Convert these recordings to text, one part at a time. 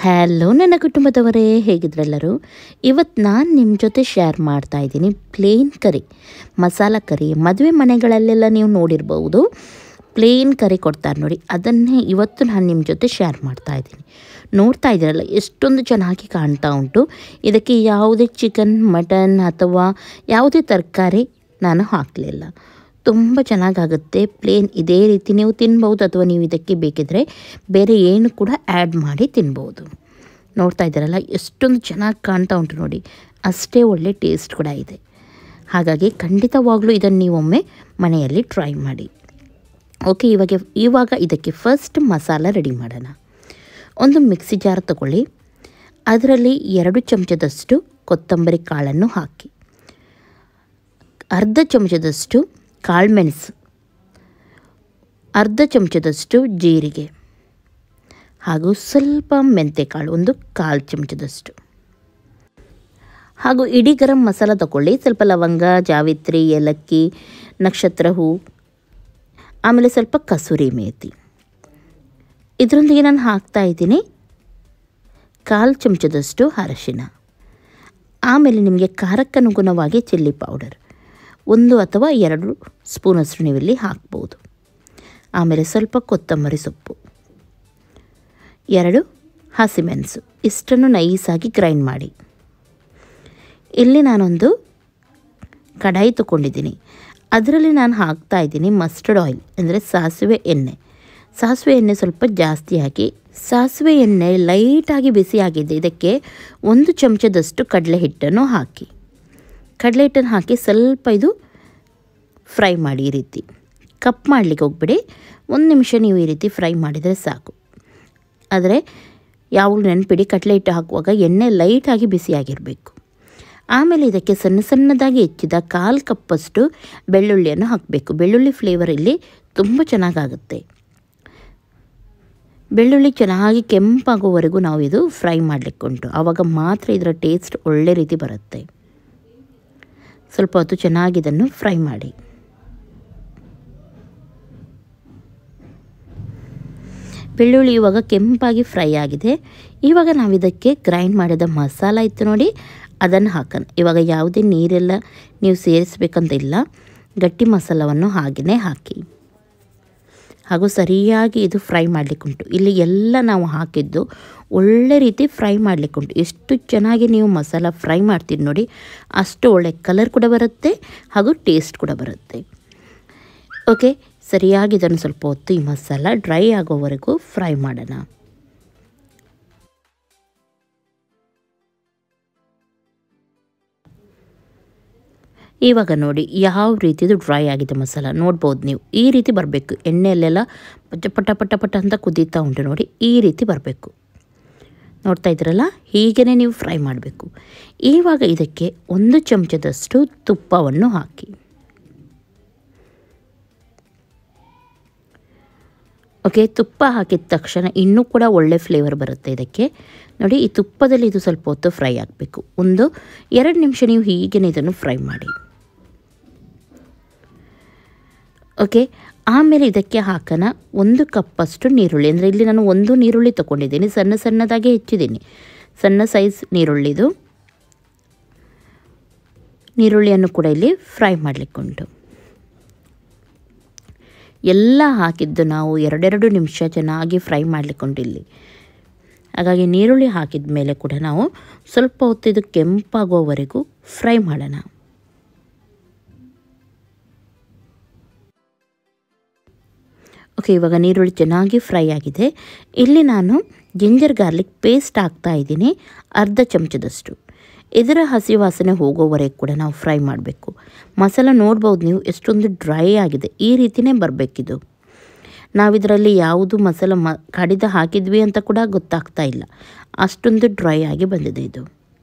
hello ನನ್ನ ಕುಟುಂಬದವರೇ ಹೇಗಿದ್ರೆಲ್ಲರೂ ಇವತ್ತು ನಾನು ನಿಮ್ಮ ಜೊತೆ ಶೇರ್ ಮಾಡ್ತಾ ಇದ್ದೀನಿ ಪ್ಲೇನ್ ಕರಿ ಮಸಾಲ ಕರಿ ಮದುವೆ ಮನೆಗಳಲ್ಲೆಲ್ಲ ನೀವು ನೋಡಿರ್ಬೋದು ಪ್ಲೇನ್ ಕರಿ ಕೊಡ್ತಾರೆ ನೋಡಿ ಅದನ್ನೇ ಇವತ್ತು ನಾನು ನಿಮ್ಮ ಜೊತೆ ಶೇರ್ ಮಾಡ್ತಾ ಇದ್ದೀನಿ ನೋಡ್ತಾ ಇದ್ದೀರಲ್ಲ ಎಷ್ಟೊಂದು ಚೆನ್ನಾಗಿ ಕಾಣ್ತಾ ಉಂಟು ಇದಕ್ಕೆ ಯಾವುದೇ ಚಿಕನ್ ಮಟನ್ ಅಥವಾ ಯಾವುದೇ ತರಕಾರಿ ನಾನು ಹಾಕಲಿಲ್ಲ ತುಂಬ ಚೆನ್ನಾಗಾಗುತ್ತೆ ಪ್ಲೇನ್ ಇದೇ ರೀತಿ ನೀವು ತಿನ್ಬೋದು ಅಥವಾ ನೀವು ಇದಕ್ಕೆ ಬೇಕಿದ್ರೆ ಬೇರೆ ಏನು ಕೂಡ ಆ್ಯಡ್ ಮಾಡಿ ತಿನ್ಬೋದು ನೋಡ್ತಾ ಇದ್ದೀರಲ್ಲ ಎಷ್ಟೊಂದು ಚೆನ್ನಾಗಿ ಕಾಣ್ತಾ ಉಂಟು ನೋಡಿ ಅಷ್ಟೇ ಒಳ್ಳೆ ಟೇಸ್ಟ್ ಕೂಡ ಇದೆ ಹಾಗಾಗಿ ಖಂಡಿತವಾಗ್ಲೂ ಇದನ್ನು ನೀವೊಮ್ಮೆ ಮನೆಯಲ್ಲಿ ಟ್ರೈ ಮಾಡಿ ಓಕೆ ಇವಾಗ ಇವಾಗ ಇದಕ್ಕೆ ಫಸ್ಟ್ ಮಸಾಲ ರೆಡಿ ಮಾಡೋಣ ಒಂದು ಮಿಕ್ಸಿ ಜಾರ್ ತಗೊಳ್ಳಿ ಅದರಲ್ಲಿ ಎರಡು ಚಮಚದಷ್ಟು ಕೊತ್ತಂಬರಿ ಕಾಳನ್ನು ಹಾಕಿ ಅರ್ಧ ಚಮಚದಷ್ಟು ಕಾಳುಮೆಣಸು ಅರ್ಧ ಚಮಚದಷ್ಟು ಜೀರಿಗೆ ಹಾಗೂ ಸ್ವಲ್ಪ ಮೆಂತೆಕಾಳು ಒಂದು ಕಾಲು ಚಮಚದಷ್ಟು ಹಾಗೂ ಇಡೀ ಗರಂ ಮಸಾಲ ತಗೊಳ್ಳಿ ಸ್ವಲ್ಪ ಲವಂಗ ಜಾವಿತ್ರಿ ಏಲಕ್ಕಿ ನಕ್ಷತ್ರ ಹೂ ಆಮೇಲೆ ಸ್ವಲ್ಪ ಕಸೂರಿ ಮೇಥಿ ಇದರೊಂದಿಗೆ ನಾನು ಹಾಕ್ತಾ ಇದ್ದೀನಿ ಕಾಲು ಚಮಚದಷ್ಟು ಅರಶಿನ ಆಮೇಲೆ ನಿಮಗೆ ಖಾರಕ್ಕನುಗುಣವಾಗಿ ಚಿಲ್ಲಿ ಪೌಡರ್ ಒಂದು ಅಥವಾ ಎರಡು ಸ್ಪೂನಷ್ಟು ನೀವಿಲ್ಲಿ ಹಾಕ್ಬೋದು ಆಮೇಲೆ ಸ್ವಲ್ಪ ಕೊತ್ತಂಬರಿ ಸೊಪ್ಪು ಎರಡು ಹಸಿಮೆಣಸು ಇಷ್ಟನ್ನು ನೈಸಾಗಿ ಗ್ರೈಂಡ್ ಮಾಡಿ ಇಲ್ಲಿ ನಾನೊಂದು ಕಡಾಯಿ ತಗೊಂಡಿದ್ದೀನಿ ಅದರಲ್ಲಿ ನಾನು ಹಾಕ್ತಾ ಇದ್ದೀನಿ ಮಸ್ಟರ್ಡ್ ಆಯಿಲ್ ಅಂದರೆ ಸಾಸಿವೆ ಎಣ್ಣೆ ಸಾಸಿವೆ ಎಣ್ಣೆ ಸ್ವಲ್ಪ ಜಾಸ್ತಿ ಹಾಕಿ ಸಾಸಿವೆ ಎಣ್ಣೆ ಲೈಟಾಗಿ ಬಿಸಿಯಾಗಿದೆ ಇದಕ್ಕೆ ಒಂದು ಚಮಚದಷ್ಟು ಕಡಲೆ ಹಿಟ್ಟನ್ನು ಹಾಕಿ ಕಡಲೆ ಹಿಟ್ಟನ್ನು ಹಾಕಿ ಸ್ವಲ್ಪ ಇದು ಫ್ರೈ ಮಾಡಿ ಈ ರೀತಿ ಕಪ್ ಮಾಡಲಿಕ್ಕೆ ಹೋಗ್ಬಿಡಿ ಒಂದು ನಿಮಿಷ ನೀವು ಈ ರೀತಿ ಫ್ರೈ ಮಾಡಿದರೆ ಸಾಕು ಆದರೆ ಯಾವಾಗಲೂ ನೆನಪಿಡಿ ಕಡಲೆ ಹಿಟ್ಟು ಹಾಕುವಾಗ ಎಣ್ಣೆ ಲೈಟಾಗಿ ಬಿಸಿಯಾಗಿರಬೇಕು ಆಮೇಲೆ ಇದಕ್ಕೆ ಸಣ್ಣ ಸಣ್ಣದಾಗಿ ಹೆಚ್ಚಿದ ಕಾಲು ಕಪ್ಪಷ್ಟು ಬೆಳ್ಳುಳ್ಳಿಯನ್ನು ಹಾಕಬೇಕು ಬೆಳ್ಳುಳ್ಳಿ ಫ್ಲೇವರ್ ಇಲ್ಲಿ ತುಂಬ ಚೆನ್ನಾಗಾಗುತ್ತೆ ಬೆಳ್ಳುಳ್ಳಿ ಚೆನ್ನಾಗಿ ಕೆಂಪಾಗುವವರೆಗೂ ನಾವು ಇದು ಫ್ರೈ ಮಾಡಲಿಕ್ಕೆ ಉಂಟು ಆವಾಗ ಮಾತ್ರ ಇದರ ಟೇಸ್ಟ್ ಒಳ್ಳೆ ರೀತಿ ಬರುತ್ತೆ ಸ್ವಲ್ಪ ಹೊತ್ತು ಚೆನ್ನಾಗಿ ಇದನ್ನು ಫ್ರೈ ಮಾಡಿ ಬೆಳ್ಳುಳ್ಳಿ ಇವಾಗ ಕೆಂಪಾಗಿ ಫ್ರೈ ಆಗಿದೆ ಇವಾಗ ನಾವು ಇದಕ್ಕೆ ಗ್ರೈಂಡ್ ಮಾಡಿದ ಮಸಾಲ ಇತ್ತು ನೋಡಿ ಅದನ್ನು ಹಾಕೋಣ ಇವಾಗ ಯಾವುದೇ ನೀರೆಲ್ಲ ನೀವು ಸೇರಿಸ್ಬೇಕಂತ ಇಲ್ಲ ಗಟ್ಟಿ ಮಸಾಲವನ್ನು ಹಾಗೆಯೇ ಹಾಕಿ ಹಾಗೂ ಸರಿಯಾಗಿ ಇದು ಫ್ರೈ ಮಾಡಲಿಕ್ಕುಂಟು ಇಲ್ಲಿ ಎಲ್ಲ ನಾವು ಹಾಕಿದ್ದು ಒಳ್ಳೆ ರೀತಿ ಫ್ರೈ ಮಾಡಲಿಕ್ಕುಂಟು ಎಷ್ಟು ಚೆನ್ನಾಗಿ ನೀವು ಮಸಾಲ ಫ್ರೈ ಮಾಡ್ತೀರಿ ನೋಡಿ ಅಷ್ಟು ಒಳ್ಳೆ ಕಲರ್ ಕೂಡ ಬರುತ್ತೆ ಹಾಗೂ ಟೇಸ್ಟ್ ಕೂಡ ಬರುತ್ತೆ ಓಕೆ ಸರಿಯಾಗಿ ಇದನ್ನು ಸ್ವಲ್ಪ ಹೊತ್ತು ಈ ಮಸಾಲ ಡ್ರೈ ಆಗೋವರೆಗೂ ಫ್ರೈ ಮಾಡೋಣ ಇವಾಗ ನೋಡಿ ಯಾವ ರೀತಿದು ಡ್ರೈ ಆಗಿದೆ ಮಸಾಲ ನೋಡ್ಬೋದು ನೀವು ಈ ರೀತಿ ಬರಬೇಕು ಎಣ್ಣೆಯಲ್ಲೆಲ್ಲ ಪಟ ಪಟ ಪಟ ಪಟ ಅಂತ ಕುದೀತಾ ಉಂಟು ನೋಡಿ ಈ ರೀತಿ ಬರಬೇಕು ನೋಡ್ತಾ ಇದ್ದೀರಲ್ಲ ಹೀಗೇ ನೀವು ಫ್ರೈ ಮಾಡಬೇಕು ಇವಾಗ ಇದಕ್ಕೆ ಒಂದು ಚಮಚದಷ್ಟು ತುಪ್ಪವನ್ನು ಹಾಕಿ ಓಕೆ ತುಪ್ಪ ಹಾಕಿದ ತಕ್ಷಣ ಇನ್ನೂ ಕೂಡ ಒಳ್ಳೆ ಫ್ಲೇವರ್ ಬರುತ್ತೆ ಇದಕ್ಕೆ ನೋಡಿ ಈ ತುಪ್ಪದಲ್ಲಿ ಇದು ಸ್ವಲ್ಪ ಹೊತ್ತು ಫ್ರೈ ಆಗಬೇಕು ಒಂದು ಎರಡು ನಿಮಿಷ ನೀವು ಹೀಗೇ ಇದನ್ನು ಫ್ರೈ ಮಾಡಿ ಓಕೆ ಆಮೇಲೆ ಇದಕ್ಕೆ ಹಾಕೋಣ ಒಂದು ಕಪ್ಪಷ್ಟು ನೀರುಳ್ಳಿ ಅಂದರೆ ಇಲ್ಲಿ ನಾನು ಒಂದು ನೀರುಳ್ಳಿ ತೊಗೊಂಡಿದ್ದೀನಿ ಸಣ್ಣ ಸಣ್ಣದಾಗಿ ಹೆಚ್ಚಿದ್ದೀನಿ ಸಣ್ಣ ಸೈಜ್ ನೀರುಳ್ಳಿದು ನೀರುಳ್ಳಿಯನ್ನು ಕೂಡ ಇಲ್ಲಿ ಫ್ರೈ ಮಾಡಲಿಕ್ಕುಂಟು ಎಲ್ಲ ಹಾಕಿದ್ದು ನಾವು ಎರಡೆರಡು ನಿಮಿಷ ಚೆನ್ನಾಗಿ ಫ್ರೈ ಮಾಡಲಿಕ್ಕುಂಟು ಇಲ್ಲಿ ಹಾಗಾಗಿ ನೀರುಳ್ಳಿ ಹಾಕಿದ ಮೇಲೆ ಕೂಡ ನಾವು ಸ್ವಲ್ಪ ಹೊತ್ತು ಇದು ಕೆಂಪಾಗುವವರೆಗೂ ಫ್ರೈ ಮಾಡೋಣ ಓಕೆ ಇವಾಗ ನೀರುಳ್ಳಿ ಚೆನ್ನಾಗಿ ಫ್ರೈ ಆಗಿದೆ ಇಲ್ಲಿ ನಾನು ಜಿಂಜರ್ ಗಾರ್ಲಿಕ್ ಪೇಸ್ಟ್ ಹಾಕ್ತಾ ಇದ್ದೀನಿ ಅರ್ಧ ಚಮಚದಷ್ಟು ಇದರ ಹಸಿ ವಾಸನೆ ಹೋಗೋವರೆಗೆ ಕೂಡ ನಾವು ಫ್ರೈ ಮಾಡಬೇಕು ಮಸಾಲ ನೋಡ್ಬೋದು ನೀವು ಎಷ್ಟೊಂದು ಡ್ರೈ ಆಗಿದೆ ಈ ರೀತಿಯೇ ಬರಬೇಕಿದು ನಾವಿದರಲ್ಲಿ ಯಾವುದು ಮಸಾಲ ಮ ಕಡಿದ ಹಾಕಿದ್ವಿ ಅಂತ ಕೂಡ ಗೊತ್ತಾಗ್ತಾ ಇಲ್ಲ ಅಷ್ಟೊಂದು ಡ್ರೈ ಆಗಿ ಬಂದಿದೆ ಇದು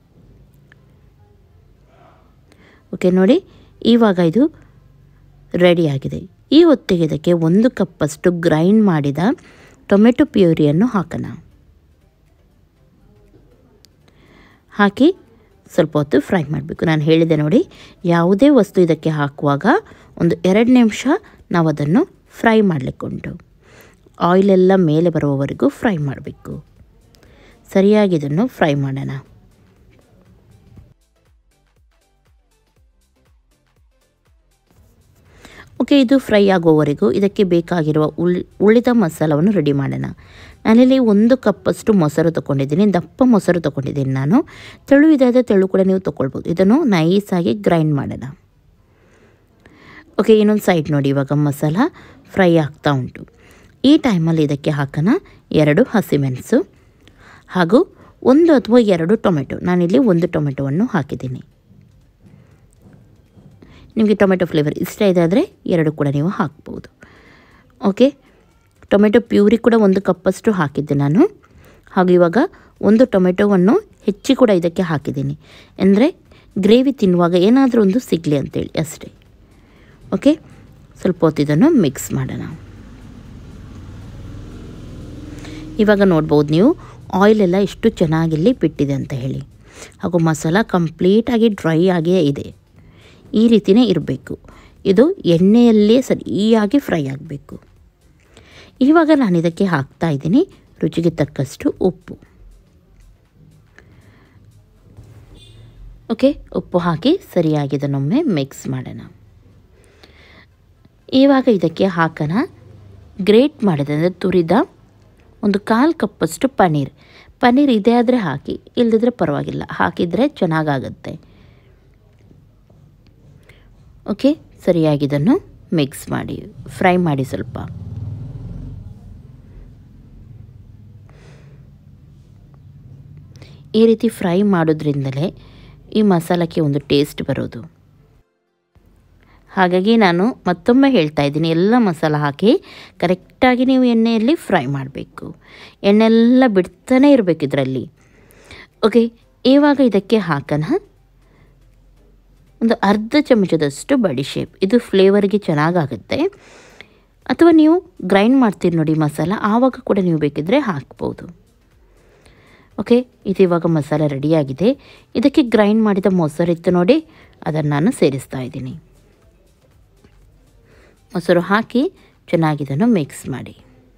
ಓಕೆ ನೋಡಿ ಇವಾಗ ಇದು ರೆಡಿಯಾಗಿದೆ ಈ ಹೊತ್ತಿಗೆ ಇದಕ್ಕೆ ಒಂದು ಕಪ್ಪಷ್ಟು ಗ್ರೈಂಡ್ ಮಾಡಿದ ಟೊಮೆಟೊ ಪ್ಯೂರಿಯನ್ನು ಹಾಕೋಣ ಹಾಕಿ ಸ್ವಲ್ಪ ಹೊತ್ತು ಫ್ರೈ ಮಾಡಬೇಕು ನಾನು ಹೇಳಿದೆ ನೋಡಿ ಯಾವುದೇ ವಸ್ತು ಇದಕ್ಕೆ ಹಾಕುವಾಗ ಒಂದು ಎರಡು ನಿಮಿಷ ನಾವು ಅದನ್ನು ಫ್ರೈ ಮಾಡಲಿಕ್ಕುಂಟು ಆಯಿಲೆಲ್ಲ ಮೇಲೆ ಬರುವವರೆಗೂ ಫ್ರೈ ಮಾಡಬೇಕು ಸರಿಯಾಗಿ ಇದನ್ನು ಫ್ರೈ ಮಾಡೋಣ ಓಕೆ ಇದು ಫ್ರೈ ಆಗೋವರೆಗೂ ಇದಕ್ಕೆ ಬೇಕಾಗಿರುವ ಉಳ್ ಉಳಿದ ಮಸಾಲವನ್ನು ರೆಡಿ ಮಾಡೋಣ ನಾನಿಲ್ಲಿ ಒಂದು ಕಪ್ಪಷ್ಟು ಮೊಸರು ತೊಗೊಂಡಿದ್ದೀನಿ ದಪ್ಪ ಮೊಸರು ತೊಗೊಂಡಿದ್ದೀನಿ ನಾನು ತೆಳು ಇದಾದ ತೆಳು ಕೂಡ ನೀವು ತೊಗೊಳ್ಬೋದು ಇದನ್ನು ನೈಸಾಗಿ ಗ್ರೈಂಡ್ ಮಾಡೋಣ ಓಕೆ ಇನ್ನೊಂದು ಸೈಡ್ ನೋಡಿ ಇವಾಗ ಮಸಾಲ ಫ್ರೈ ಆಗ್ತಾ ಉಂಟು ಈ ಟೈಮಲ್ಲಿ ಇದಕ್ಕೆ ಹಾಕೋಣ ಎರಡು ಹಸಿಮೆಣಸು ಹಾಗೂ ಒಂದು ಅಥವಾ ಎರಡು ಟೊಮೆಟೊ ನಾನಿಲ್ಲಿ ಒಂದು ಟೊಮೆಟೊವನ್ನು ಹಾಕಿದ್ದೀನಿ ನಿಮಗೆ ಟೊಮೆಟೊ ಫ್ಲೇವರ್ ಇಷ್ಟ ಇದೆ ಆದರೆ ಎರಡು ಕೂಡ ನೀವು ಹಾಕ್ಬೋದು ಓಕೆ ಟೊಮೆಟೊ ಪ್ಯೂರಿ ಕೂಡ ಒಂದು ಕಪ್ಪಷ್ಟು ಹಾಕಿದ್ದೆ ನಾನು ಹಾಗೂ ಇವಾಗ ಒಂದು ಟೊಮೆಟೊವನ್ನು ಹೆಚ್ಚಿ ಕೂಡ ಇದಕ್ಕೆ ಹಾಕಿದ್ದೀನಿ ಅಂದರೆ ಗ್ರೇವಿ ತಿನ್ನುವಾಗ ಏನಾದರೂ ಒಂದು ಸಿಗಲಿ ಅಂತೇಳಿ ಅಷ್ಟೇ ಓಕೆ ಸ್ವಲ್ಪ ಹೊತ್ತು ಇದನ್ನು ಮಿಕ್ಸ್ ಮಾಡೋಣ ಇವಾಗ ನೋಡ್ಬೋದು ನೀವು ಆಯಿಲ್ ಎಲ್ಲ ಎಷ್ಟು ಚೆನ್ನಾಗಿಲ್ಲಿ ಬಿಟ್ಟಿದೆ ಅಂತ ಹೇಳಿ ಹಾಗೂ ಮಸಾಲ ಕಂಪ್ಲೀಟಾಗಿ ಡ್ರೈ ಆಗಿಯೇ ಇದೆ ಈ ರೀತಿಯೇ ಇರಬೇಕು ಇದು ಎಣ್ಣೆಯಲ್ಲೇ ಸರಿಯಾಗಿ ಫ್ರೈ ಆಗಬೇಕು ಇವಾಗ ನಾನು ಇದಕ್ಕೆ ಹಾಕ್ತಾ ಇದ್ದೀನಿ ರುಚಿಗೆ ತಕ್ಕಷ್ಟು ಉಪ್ಪು ಓಕೆ ಉಪ್ಪು ಹಾಕಿ ಸರಿಯಾಗಿ ಇದನ್ನೊಮ್ಮೆ ಮಿಕ್ಸ್ ಮಾಡೋಣ ಇವಾಗ ಇದಕ್ಕೆ ಹಾಕೋಣ ಗ್ರೇಟ್ ಮಾಡಿದ ಅಂದರೆ ತುರಿದ ಒಂದು ಕಾಲು ಕಪ್ಪಷ್ಟು ಪನ್ನೀರ್ ಪನ್ನೀರ್ ಇದೆ ಆದರೆ ಹಾಕಿ ಇಲ್ಲದಿದ್ದರೆ ಪರವಾಗಿಲ್ಲ ಹಾಕಿದರೆ ಚೆನ್ನಾಗಾಗುತ್ತೆ ಓಕೆ ಸರಿಯಾಗಿ ಇದನ್ನು ಮಿಕ್ಸ್ ಮಾಡಿ ಫ್ರೈ ಮಾಡಿ ಸ್ವಲ್ಪ ಈ ರೀತಿ ಫ್ರೈ ಮಾಡೋದ್ರಿಂದಲೇ ಈ ಮಸಾಲಕ್ಕೆ ಒಂದು ಟೇಸ್ಟ್ ಬರೋದು ಹಾಗಾಗಿ ನಾನು ಮತ್ತೊಮ್ಮೆ ಹೇಳ್ತಾ ಇದ್ದೀನಿ ಎಲ್ಲ ಮಸಾಲ ಹಾಕಿ ಕರೆಕ್ಟಾಗಿ ನೀವು ಎಣ್ಣೆಯಲ್ಲಿ ಫ್ರೈ ಮಾಡಬೇಕು ಎಣ್ಣೆಲ್ಲ ಬಿಡ್ತಾನೆ ಇರಬೇಕು ಇದರಲ್ಲಿ ಓಕೆ ಇವಾಗ ಇದಕ್ಕೆ ಹಾಕೋಣ ಒಂದು ಅರ್ಧ ಚಮಚದಷ್ಟು ಬಡಿ ಶೇಪ್ ಇದು ಫ್ಲೇವರ್ಗೆ ಚೆನ್ನಾಗಾಗುತ್ತೆ ಅಥವಾ ನೀವು ಗ್ರೈಂಡ್ ಮಾಡ್ತೀರಿ ನೋಡಿ ಮಸಾಲ ಆವಾಗ ಕೂಡ ನೀವು ಬೇಕಿದ್ದರೆ ಹಾಕ್ಬೋದು ಓಕೆ ಇದು ಇವಾಗ ಮಸಾಲೆ ರೆಡಿಯಾಗಿದೆ ಇದಕ್ಕೆ ಗ್ರೈಂಡ್ ಮಾಡಿದ ಮೊಸರಿತ್ತು ನೋಡಿ ಅದನ್ನು ನಾನು ಸೇರಿಸ್ತಾ ಇದ್ದೀನಿ ಮೊಸರು ಹಾಕಿ ಚೆನ್ನಾಗಿ ಇದನ್ನು ಮಿಕ್ಸ್ ಮಾಡಿ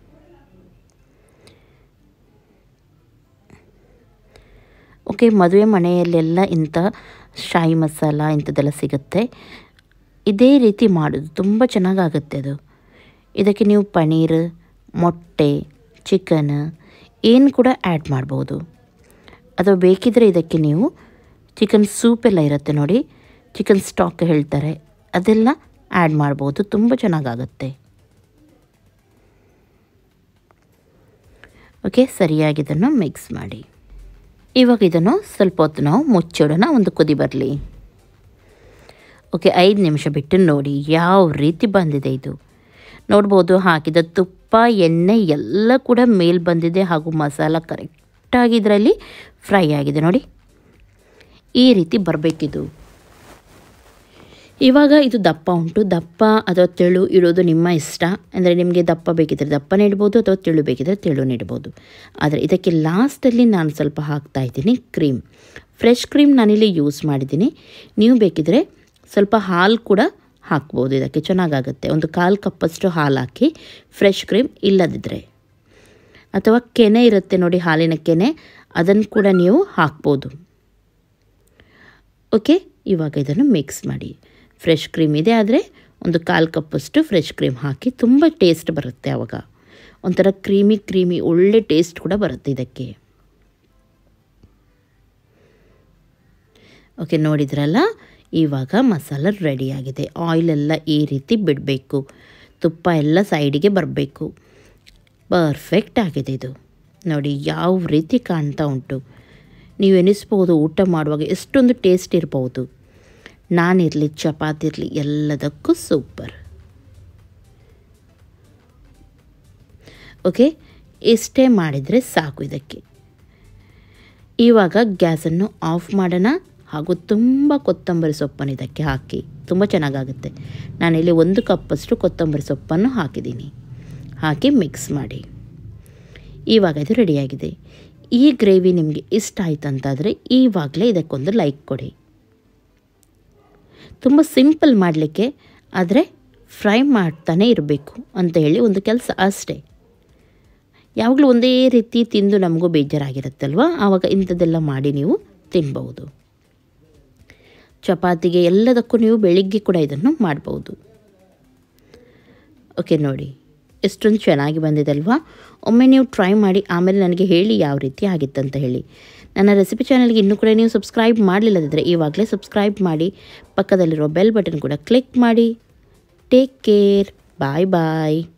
ಓಕೆ ಮದುವೆ ಮನೆಯಲ್ಲೆಲ್ಲ ಇಂಥ ಶಾಯಿ ಮಸಾಲ ಇಂಥದ್ದೆಲ್ಲ ಸಿಗುತ್ತೆ ಇದೇ ರೀತಿ ಮಾಡೋದು ತುಂಬ ಚೆನ್ನಾಗಾಗುತ್ತೆ ಅದು ಇದಕ್ಕೆ ನೀವು ಪನೀರ್ ಮೊಟ್ಟೆ ಚಿಕನ್ ಏನು ಕೂಡ ಆ್ಯಡ್ ಮಾಡ್ಬೋದು ಅಥವಾ ಬೇಕಿದ್ದರೆ ಇದಕ್ಕೆ ನೀವು ಚಿಕನ್ ಸೂಪ್ ಎಲ್ಲ ಇರುತ್ತೆ ನೋಡಿ ಚಿಕನ್ ಸ್ಟಾಕ್ ಹೇಳ್ತಾರೆ ಅದೆಲ್ಲ ಆ್ಯಡ್ ಮಾಡ್ಬೋದು ತುಂಬ ಚೆನ್ನಾಗಾಗುತ್ತೆ ಓಕೆ ಸರಿಯಾಗಿ ಇದನ್ನು ಮಿಕ್ಸ್ ಮಾಡಿ ಇವಾಗ ಇದನ್ನು ಸ್ವಲ್ಪ ಹೊತ್ತು ನಾವು ಮುಚ್ಚಿಡೋಣ ಒಂದು ಕುದಿ ಬರಲಿ ಓಕೆ ಐದು ನಿಮಿಷ ಬಿಟ್ಟು ನೋಡಿ ಯಾವ ರೀತಿ ಬಂದಿದೆ ಇದು ನೋಡ್ಬೋದು ಹಾಕಿದ ತುಪ್ಪ ಎಣ್ಣೆ ಎಲ್ಲ ಕೂಡ ಮೇಲ್ ಬಂದಿದೆ ಹಾಗೂ ಮಸಾಲ ಕರೆಕ್ಟಾಗಿ ಇದರಲ್ಲಿ ಫ್ರೈ ಆಗಿದೆ ನೋಡಿ ಈ ರೀತಿ ಬರಬೇಕಿದು ಇವಾಗ ಇದು ದಪ್ಪ ಉಂಟು ದಪ್ಪ ಅಥವಾ ತೆಳು ಇಡೋದು ನಿಮ್ಮ ಇಷ್ಟ ಅಂದರೆ ನಿಮಗೆ ದಪ್ಪ ಬೇಕಿದ್ದರೆ ದಪ್ಪನೇ ಇಡ್ಬೋದು ಅಥವಾ ತೆಳು ಬೇಕಿದ್ದರೆ ತೆಳು ಇಡ್ಬೋದು ಆದರೆ ಇದಕ್ಕೆ ಲಾಸ್ಟಲ್ಲಿ ನಾನು ಸ್ವಲ್ಪ ಹಾಕ್ತಾ ಇದ್ದೀನಿ ಕ್ರೀಮ್ ಫ್ರೆಶ್ ಕ್ರೀಮ್ ನಾನಿಲ್ಲಿ ಯೂಸ್ ಮಾಡಿದ್ದೀನಿ ನೀವು ಬೇಕಿದ್ದರೆ ಸ್ವಲ್ಪ ಹಾಲು ಕೂಡ ಹಾಕ್ಬೋದು ಇದಕ್ಕೆ ಚೆನ್ನಾಗಾಗುತ್ತೆ ಒಂದು ಕಾಲು ಕಪ್ಪಷ್ಟು ಹಾಲು ಹಾಕಿ ಫ್ರೆಶ್ ಕ್ರೀಮ್ ಇಲ್ಲದಿದ್ದರೆ ಅಥವಾ ಕೆನೆ ಇರುತ್ತೆ ನೋಡಿ ಹಾಲಿನ ಕೆನೆ ಅದನ್ನು ಕೂಡ ನೀವು ಹಾಕ್ಬೋದು ಓಕೆ ಇವಾಗ ಇದನ್ನು ಮಿಕ್ಸ್ ಮಾಡಿ ಫ್ರೆಶ್ ಕ್ರೀಮ್ ಇದೆ ಆದರೆ ಒಂದು ಕಾಲು ಕಪ್ಪಷ್ಟು ಫ್ರೆಶ್ ಕ್ರೀಮ್ ಹಾಕಿ ತುಂಬ ಟೇಸ್ಟ್ ಬರುತ್ತೆ ಆವಾಗ ಒಂಥರ ಕ್ರೀಮಿ ಕ್ರೀಮಿ ಒಳ್ಳೆ ಟೇಸ್ಟ್ ಕೂಡ ಬರುತ್ತೆ ಇದಕ್ಕೆ ಓಕೆ ನೋಡಿದ್ರಲ್ಲ ಇವಾಗ ಮಸಾಲ ರೆಡಿಯಾಗಿದೆ ಆಯಿಲೆಲ್ಲ ಈ ರೀತಿ ಬಿಡಬೇಕು ತುಪ್ಪ ಎಲ್ಲ ಸೈಡಿಗೆ ಬರಬೇಕು ಪರ್ಫೆಕ್ಟ್ ಆಗಿದೆ ಇದು ನೋಡಿ ಯಾವ ರೀತಿ ಕಾಣ್ತಾ ಉಂಟು ನೀವು ಎನಿಸ್ಬೋದು ಊಟ ಮಾಡುವಾಗ ಎಷ್ಟೊಂದು ಟೇಸ್ಟ್ ಇರ್ಬೋದು ನಾನಿರಲಿ ಚಪಾತಿ ಇರಲಿ ಎಲ್ಲದಕ್ಕೂ ಸೂಪರ್ ಓಕೆ ಇಷ್ಟೇ ಮಾಡಿದರೆ ಸಾಕು ಇದಕ್ಕೆ ಇವಾಗ ಗ್ಯಾಸನ್ನು ಆಫ್ ಮಾಡೋಣ ಹಾಗೂ ತುಂಬ ಕೊತ್ತಂಬರಿ ಸೊಪ್ಪನ್ನು ಇದಕ್ಕೆ ಹಾಕಿ ತುಂಬ ಚೆನ್ನಾಗಾಗುತ್ತೆ ನಾನಿಲ್ಲಿ ಒಂದು ಕಪ್ಪಷ್ಟು ಕೊತ್ತಂಬರಿ ಸೊಪ್ಪನ್ನು ಹಾಕಿದ್ದೀನಿ ಹಾಕಿ ಮಿಕ್ಸ್ ಮಾಡಿ ಇವಾಗ ಇದು ರೆಡಿಯಾಗಿದೆ ಈ ಗ್ರೇವಿ ನಿಮಗೆ ಇಷ್ಟ ಆಯ್ತು ಅಂತಾದರೆ ಇವಾಗಲೇ ಇದಕ್ಕೊಂದು ಲೈಕ್ ಕೊಡಿ ತುಂಬ ಸಿಂಪಲ್ ಮಾಡಲಿಕ್ಕೆ ಆದರೆ ಫ್ರೈ ಮಾಡ್ತಾನೆ ಇರಬೇಕು ಅಂತ ಹೇಳಿ ಒಂದು ಕೆಲಸ ಅಷ್ಟೇ ಯಾವಾಗಲೂ ಒಂದೇ ರೀತಿ ತಿಂದು ನಮಗೂ ಬೇಜಾರಾಗಿರುತ್ತಲ್ವ ಆವಾಗ ಇಂಥದ್ದೆಲ್ಲ ಮಾಡಿ ನೀವು ತಿನ್ಬೋದು ಚಪಾತಿಗೆ ಎಲ್ಲದಕ್ಕೂ ನೀವು ಬೆಳಿಗ್ಗೆ ಕೂಡ ಇದನ್ನು ಮಾಡ್ಬೋದು ಓಕೆ ನೋಡಿ ಎಷ್ಟೊಂದು ಚೆನ್ನಾಗಿ ಬಂದಿದೆ ಅಲ್ವಾ ಒಮ್ಮೆ ನೀವು ಟ್ರೈ ಮಾಡಿ ಆಮೇಲೆ ನನಗೆ ಹೇಳಿ ಯಾವ ರೀತಿ ಆಗಿತ್ತಂತ ಹೇಳಿ ನನ್ನ ರೆಸಿಪಿ ಚಾನಲ್ಗೆ ಇನ್ನೂ ಕೂಡ ನೀವು ಸಬ್ಸ್ಕ್ರೈಬ್ ಮಾಡಲಿಲ್ಲದಿದ್ದರೆ ಇವಾಗಲೇ ಸಬ್ಸ್ಕ್ರೈಬ್ ಮಾಡಿ ಪಕ್ಕದಲ್ಲಿರೋ ಬೆಲ್ ಬಟನ್ ಕೂಡ ಕ್ಲಿಕ್ ಮಾಡಿ ಟೇಕ್ ಕೇರ್ ಬಾಯ್ ಬಾಯ್